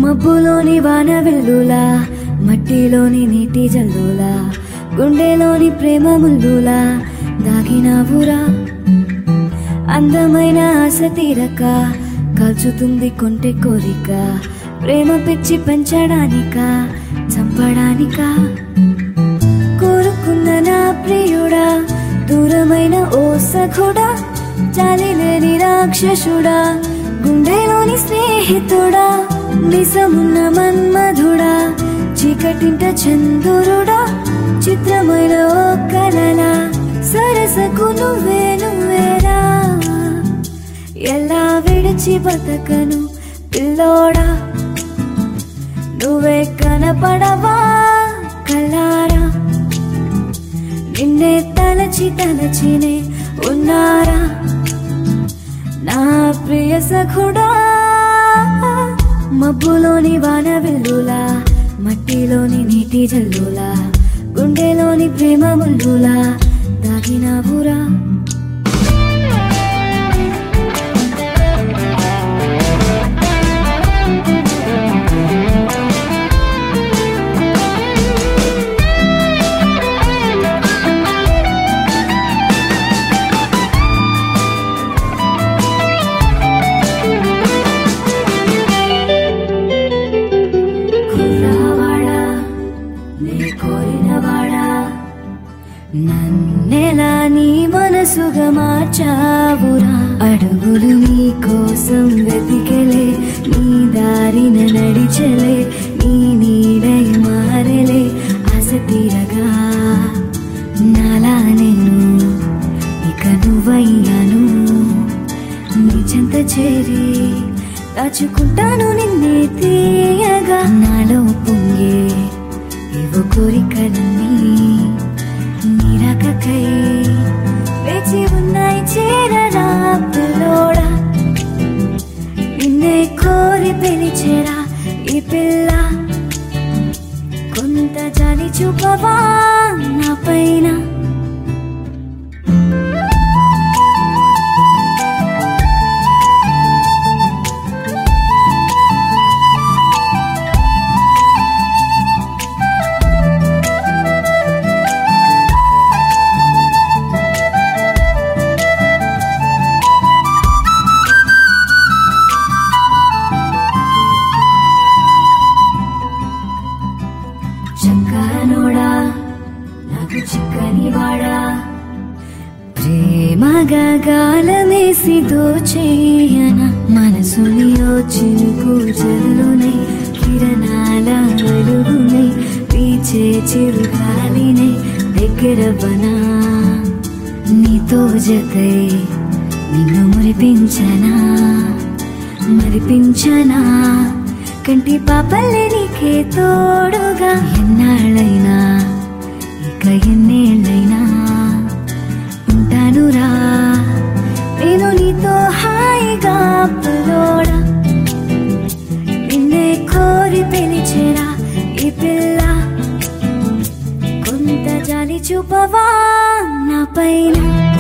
మబ్బులోని వాన వెల్లులా మట్టిలోని నీటి జల్లులా గుండెలోని ప్రేమ ముల్లులా దాగినావురా అందమైన ఆశ తీరక కలుచుతుంది కొంటె కోరిక ప్రేమ పిచ్చి పెంచడానిక చంపడానిక కోరుకున్న నా ప్రియుడా దూరమైన ఓ సఖుడా చాలి లేని రాక్షసుడా గుండెలోని స్నేహితుడా నిజమున్న మన్మధుడా చీకటింట చంద్రుడా చిత్రమైన ఓ కలలా సరసకు నువ్వే నువ్వేరా ఎలా విడిచి బతకను పిల్లోడా నువ్వే కనపడవా కలారా నిన్నే తలచి తలచినే ఉన్నారా నా ప్రియ సఖుడా మబ్బులోని వాన వెల్లులా మట్టిలోని నీటి జల్లులా గుండెలోని ప్రేమ ముల్లులా దాగినావురా కుర్రవాడా నీ కోరినవాడా నన్నెలా నీ మనసుగా మార్చావురా అడుగులు నీ కోసం వెతికెలే నీ దారిన నడిచెలే నీ నీడై మారెలే ఆశ తీరగా నాలా నేను ఇక నువ్వయ్యాను నీ చెంత చేరి దాచుకుంటాను నిన్నే తీయగా నాలో పొంగే ఏవో కోరికలన్నీ నీరకకై వేచి ఉన్నాయి చేరరా పిల్లోడా నిన్నే కోరి పిలిచేరా ఈ పిల్ల కొంత జాలి చూపవా నా పైన చక్కనోడా నాకు చిక్కని వాడా ప్రేమగా గాలమేసి దోచేయన మనసుని ఓ చినుకు జల్లునే కిరణాల వెలుగునే పీచే చిరుగాలినే దగ్గరవనా నీతో జతై నిన్ను మురిపించనా మరిపించనా కంటి పాపల్లే నీకే తోడుగా ఎన్నాళ్ళైనా ఇక ఎన్నేళ్ళైనా ఉంటానురా నేను నీతో హాయిగా పిల్లోడా నిన్నే కోరి పిలిచేరా ఈ పిల్ల కొంత జాలి చూపవా నా పైన